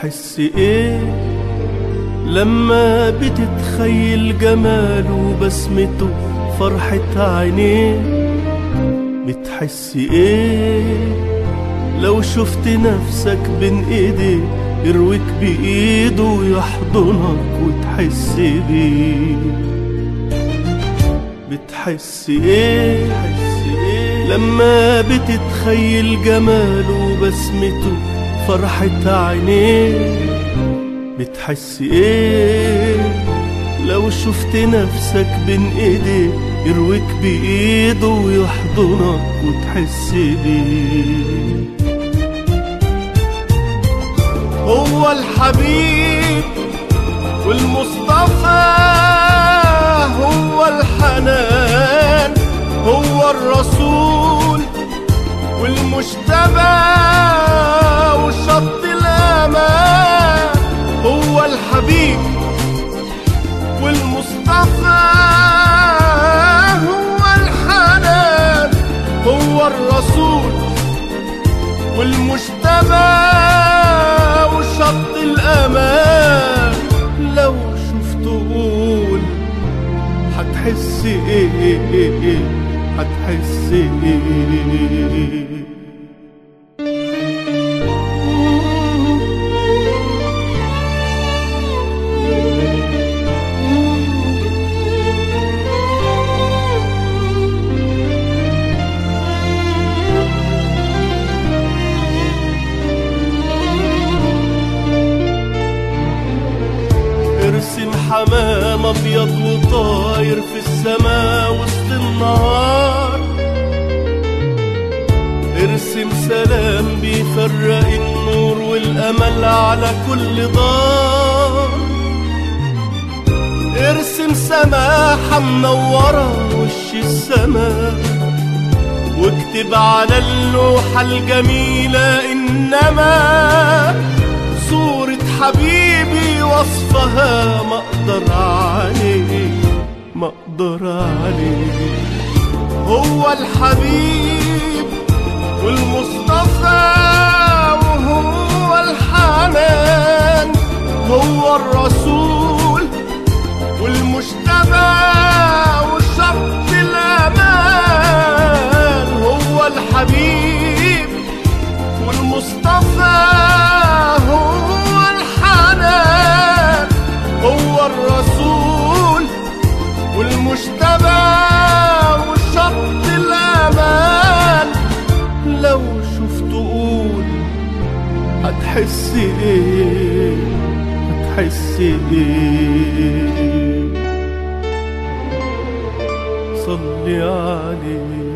بتحس ايه لما بتتخيل جماله وبسمته فرحة عينيه بتحس ايه لو شفت نفسك بين ايديه يرويك بايده ويحضنك وتحس بيه بتحس ايه لما بتتخيل جماله وبسمته فرحة عينيه بتحس ايه لو شفت نفسك بين ايديه يرويك بايده ويحضنك وتحس بيه هو الحبيب والمصطفى هو الحنان هو الرسول والمجتبى وشط الامان هو الحبيب والمصطفى هو الحنان هو الرسول والمجتبى وشط الأمان لو شفته قول هتحس ايه هتحس ايه ارسم حمام ابيض وطاير في السماء وسط النهار ارسم سلام بيفرق النور والامل على كل دار ارسم سماحة منورة وش السماء واكتب على اللوحة الجميلة إنما صورة حبيبي وصفها ما اقدر عليه ما اقدر عليه هو الحبيب والمصطفى وهو الحنان هو الرسول والمجتبى وشط الامان هو الحبيب والمصطفى هو الحنان هو الرسول والمجتبى وشط الامان لو شفته قول هتحس ايه هتحس ايه صلي عليه